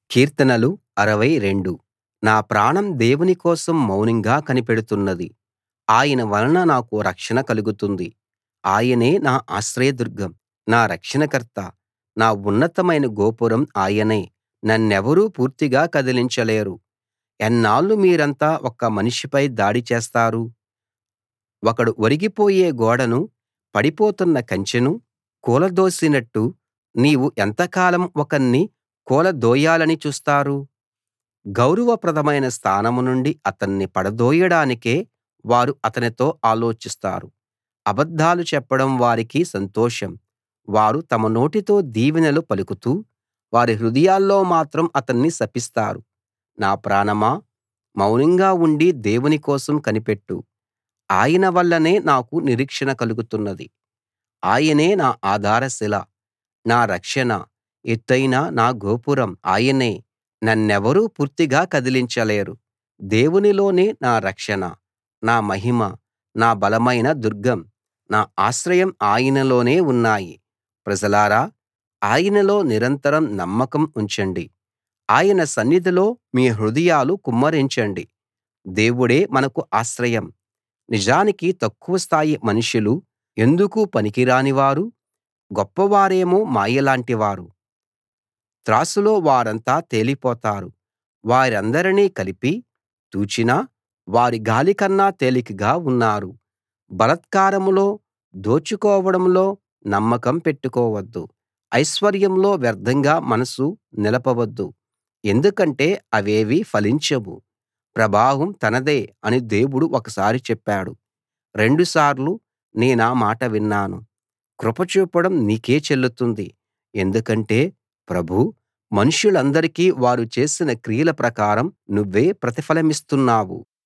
కీర్తనలు 62 నా ప్రాణం దేవుని కోసం మౌనంగా కనిపెడుతున్నది ఆయన వలన నాకు రక్షణ కలుగుతుంది ఆయనే నా ఆశ్రయదుర్గం నా రక్షణకర్త నా ఉన్నతమైన గోపురం ఆయనే నన్నెవరూ పూర్తిగా కదిలించలేరు ఎన్నాళ్లు మీరంతా ఒక్క మనిషిపై దాడి చేస్తారు ఒకడు ఒరిగిపోయే గోడను పడిపోతున్న కంచెను కూలదోసినట్టు నీవు ఎంతకాలం ఒకణ్ణి కూలదోయాలని చూస్తారు గౌరవప్రదమైన స్థానం నుండి అతన్ని పడదోయడానికే వారు అతనితో ఆలోచిస్తారు అబద్ధాలు చెప్పడం వారికి సంతోషం వారు తమ నోటితో దీవెనలు పలుకుతూ వారి హృదయాల్లో మాత్రం అతన్ని శపిస్తారు నా ప్రాణమా మౌనంగా ఉండి దేవుని కోసం కనిపెట్టు ఆయన వల్లనే నాకు నిరీక్షణ కలుగుతున్నది ఆయనే నా ఆధారశిల నా రక్షణ ఎత్తయిన నా గోపురం ఆయనే నన్నెవరూ పూర్తిగా కదిలించలేరు దేవునిలోనే నా రక్షణ నా మహిమ నా బలమైన దుర్గం నా ఆశ్రయం ఆయనలోనే ఉన్నాయి ప్రజలారా ఆయనలో నిరంతరం నమ్మకం ఉంచండి ఆయన సన్నిధిలో మీ హృదయాలు కుమ్మరించండి దేవుడే మనకు ఆశ్రయం నిజానికి తక్కువ స్థాయి మనుషులు ఎందుకూ పనికిరానివారు గొప్పవారేమో మాయలాంటివారు త్రాసులో వారంతా తేలిపోతారు వారందరినీ కలిపి తూచినా వారు గాలికన్నా తేలికగా ఉన్నారు బలాత్కారంలో దోచుకోవడంలో నమ్మకం పెట్టుకోవద్దు ఐశ్వర్యంలో వ్యర్థంగా మనసు నిలపవద్దు ఎందుకంటే అవేవీ ఫలించవు ప్రభావం తనదే అని దేవుడు ఒకసారి చెప్పాడు రెండుసార్లు నేనా మాట విన్నాను కృప చూపడం నీకే చెల్లుతుంది ఎందుకంటే ప్రభూ మనుషులందరికీ వారు చేసిన క్రియల ప్రకారం నువ్వే ప్రతిఫలమిస్తున్నావు